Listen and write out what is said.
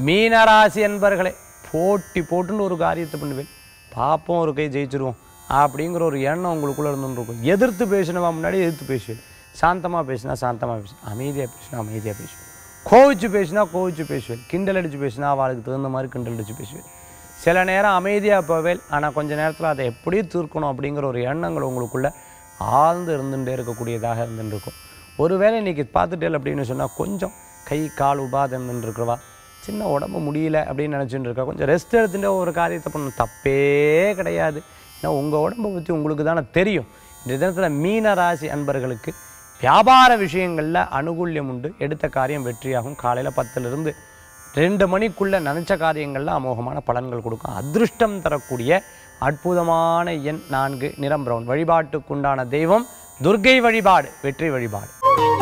மீனராசி என்பர்களே போட்டி போட்டுன்னு ஒரு காரியத்தை பண்ணுவேன் பார்ப்போம் ஒரு கை ஜெயிச்சிருவோம் அப்படிங்கிற ஒரு எண்ணம் உங்களுக்குள்ளே இருந்துன்னு இருக்கும் எதிர்த்து பேசினவா முன்னாடி எதிர்த்து பேசுவேன் சாந்தமாக பேசினா சாந்தமாக பேசுவேன் அமைதியாக பேசினா அமைதியாக பேசுவேன் கோவிச்சு பேசினா கோவிச்சு பேசுவேன் கிண்டல் அடித்து பேசினா அவளுக்கு தகுந்த மாதிரி கிண்டல் அடித்து பேசுவேன் சில நேரம் அமைதியாக போவேன் ஆனால் கொஞ்ச நேரத்தில் அதை எப்படி தீர்க்கணும் அப்படிங்கிற ஒரு எண்ணங்கள் உங்களுக்குள்ளே ஆழ்ந்து இருந்துகிட்டே இருக்கக்கூடியதாக இருந்துட்டு இருக்கும் ஒருவேளை இன்றைக்கி பார்த்துட்டேன் அப்படின்னு சொன்னால் கொஞ்சம் கை கால் உபாதம் இருக்கிறவா சின்ன உடம்பு முடியல அப்படின்னு நினச்சிட்டு இருக்கா கொஞ்சம் ரெஸ்ட் எடுத்துட்டு ஒரு காரியத்தை பண்ணணும் தப்பே கிடையாது ஏன்னா உங்கள் உடம்பை பற்றி உங்களுக்கு தானே தெரியும் இந்த தினத்தில் மீன ராசி அன்பர்களுக்கு வியாபார விஷயங்களில் அனுகூல்யம் உண்டு எடுத்த காரியம் வெற்றியாகும் காலையில் பத்துலேருந்து ரெண்டு மணிக்குள்ளே நினச்ச காரியங்களில் அமோகமான பலன்கள் கொடுக்கும் அதிருஷ்டம் தரக்கூடிய அற்புதமான எண் நான்கு நிறம் பிரவுன் வழிபாட்டுக்குண்டான தெய்வம் துர்க்கை வழிபாடு வெற்றி வழிபாடு